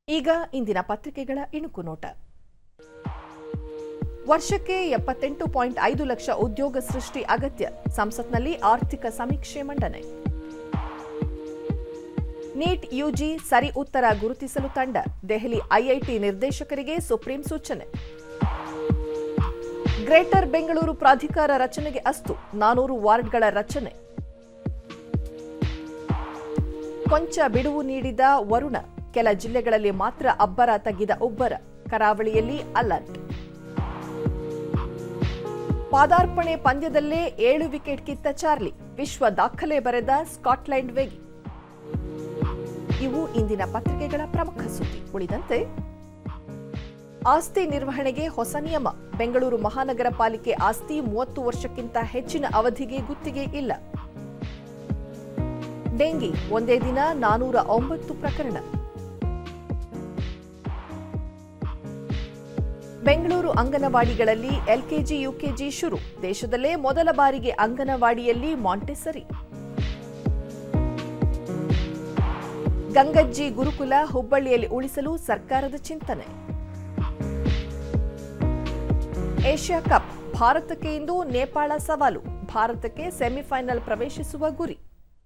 ಈಗ ಇಂದಿನ ಪತ್ರಿಕೆಗಳ ಇಣುಕು ನೋಟ ವರ್ಷಕ್ಕೆ ಎಪ್ಪತ್ತೆಂಟು ಪಾಯಿಂಟ್ ಐದು ಲಕ್ಷ ಉದ್ಯೋಗ ಸೃಷ್ಟಿ ಅಗತ್ಯ ಸಂಸತ್ನಲ್ಲಿ ಆರ್ಥಿಕ ಸಮೀಕ್ಷೆ ಮಂಡನೆ ನೀಟ್ ಯುಜಿ ಸರಿ ಉತ್ತರ ಗುರುತಿಸಲು ತಂಡ ದೆಹಲಿ ಐಐಟಿ ನಿರ್ದೇಶಕರಿಗೆ ಸುಪ್ರೀಂ ಸೂಚನೆ ಗ್ರೇಟರ್ ಬೆಂಗಳೂರು ಪ್ರಾಧಿಕಾರ ರಚನೆಗೆ ಅಸ್ತು ನಾನೂರು ವಾರ್ಡ್ಗಳ ರಚನೆ ಕೊಂಚ ಬಿಡುವು ನೀಡಿದ ವರುಣ ಕೆಲ ಜಿಲ್ಲೆಗಳಲ್ಲಿ ಮಾತ್ರ ಅಬ್ಬರ ತಗ್ಗಿದ ಉಬ್ಬರ ಕರಾವಳಿಯಲ್ಲಿ ಅಲರ್ಟ್ ಪಾದಾರ್ಪಣೆ ಪಂದ್ಯದಲ್ಲೇ ಏಳು ವಿಕೆಟ್ ಕಿತ್ತ ಚಾರ್ಲಿ ವಿಶ್ವ ದಾಖಲೆ ಬರೆದ ಸ್ಕಾಟ್ಲೆಂಡ್ ವೇಗಿ ಇವು ಇಂದಿನ ಪತ್ರಿಕೆಗಳ ಪ್ರಮುಖ ಸುದ್ದಿ ಉಳಿದಂತೆ ಆಸ್ತಿ ನಿರ್ವಹಣೆಗೆ ಹೊಸ ನಿಯಮ ಬೆಂಗಳೂರು ಮಹಾನಗರ ಪಾಲಿಕೆ ಆಸ್ತಿ ಮೂವತ್ತು ವರ್ಷಕ್ಕಿಂತ ಹೆಚ್ಚಿನ ಅವಧಿಗೆ ಗುತ್ತಿಗೆ ಇಲ್ಲ ಡೆಂಗಿ ಒಂದೇ ದಿನ ನಾನೂರ ಒಂಬತ್ತು ಪ್ರಕರಣ ಬೆಂಗಳೂರು ಅಂಗನವಾಡಿಗಳಲ್ಲಿ ಎಲ್ಕೆಜಿ ಯುಕೆಜಿ ಶುರು ದೇಶದಲ್ಲೇ ಮೊದಲ ಬಾರಿಗೆ ಅಂಗನವಾಡಿಯಲ್ಲಿ ಮಾಂಟೆಸರಿ ಗಂಗಜ್ಜಿ ಗುರುಕುಲ ಹುಬ್ಬಳ್ಳಿಯಲ್ಲಿ ಉಳಿಸಲು ಸರ್ಕಾರದ ಚಿಂತನೆ ಏಷ್ಯಾ ಕಪ್ ಭಾರತಕ್ಕೆ ಇಂದು ನೇಪಾಳ ಸವಾಲು ಭಾರತಕ್ಕೆ ಸೆಮಿಫೈನಲ್ ಪ್ರವೇಶಿಸುವ ಗುರಿ